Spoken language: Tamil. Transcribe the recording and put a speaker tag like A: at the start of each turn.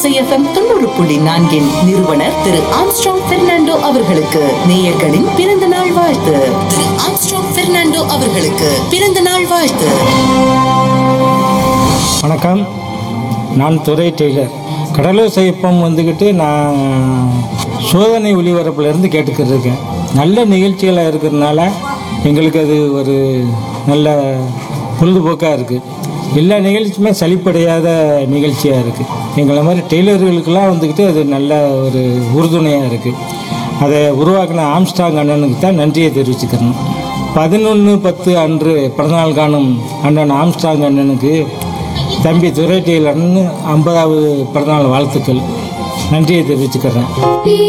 A: ஓசைஎஃப்எம் தொண்ணூறு புள்ளி நான்கின் நிறுவனர் திரு ஆம்ஸ்ட்ராங் பெர்னாண்டோ அவர்களுக்கு நேயர்களின் பிறந்த நாள் வாழ்த்து திரு ஆம்ஸ்ட்ராங் பெர்னாண்டோ அவர்களுக்கு பிறந்த நாள் வாழ்த்து
B: வணக்கம் நான் துரை டெய்லர் கடலூர் செய்யப்பம் வந்துக்கிட்டு நான் சோதனை ஒளிபரப்புலேருந்து கேட்டுக்கிட்டு இருக்கேன் நல்ல நிகழ்ச்சிகளாக இருக்கிறதுனால எங்களுக்கு அது ஒரு நல்ல பொழுதுபோக்காக இருக்குது எல்லா நிகழ்ச்சியுமே சலிப்படையாத நிகழ்ச்சியாக இருக்குது எங்களை மாதிரி டெய்லர்களுக்கெல்லாம் வந்துக்கிட்டு அது நல்ல ஒரு உறுதுணையாக இருக்குது அதை உருவாக்கின ஆம்ஸ்டாங் அண்ணனுக்கு தான் நன்றியை தெரிவிச்சுக்கிறேன் பதினொன்று பத்து அன்று பிறந்தநாள் காணும் அண்ணன் ஆம்ஸ்டாங் அண்ணனுக்கு தம்பி துரை டெய்லர்னு ஐம்பதாவது பிறந்தநாள் வாழ்த்துக்கள் நன்றியை தெரிவிச்சுக்கிறேன்